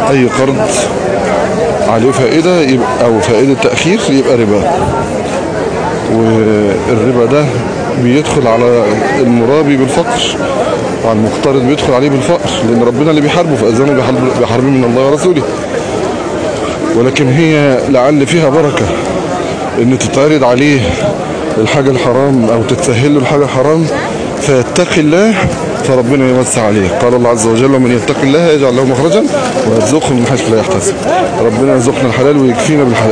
اي قرض عليه فائدة يبقى او فائدة تأخير يبقى ربا والربا ده بيدخل على المرابي بالفقر وعلى المقترض بيدخل عليه بالفقر لان ربنا اللي بيحاربه فاذنوا بحرب- بحرب من الله ورسوله ولكن هي لعل فيها بركة ان تتعرض عليه الحاجة الحرام او تتسهل له الحاجة الحرام فيتقي الله فربنا يوسع عليه قال الله عز وجل ومن يتقي الله يجعل له مخرجا ويرزقه من حيث لا يحتسب ربنا يرزقنا الحلال ويكفينا بالحلال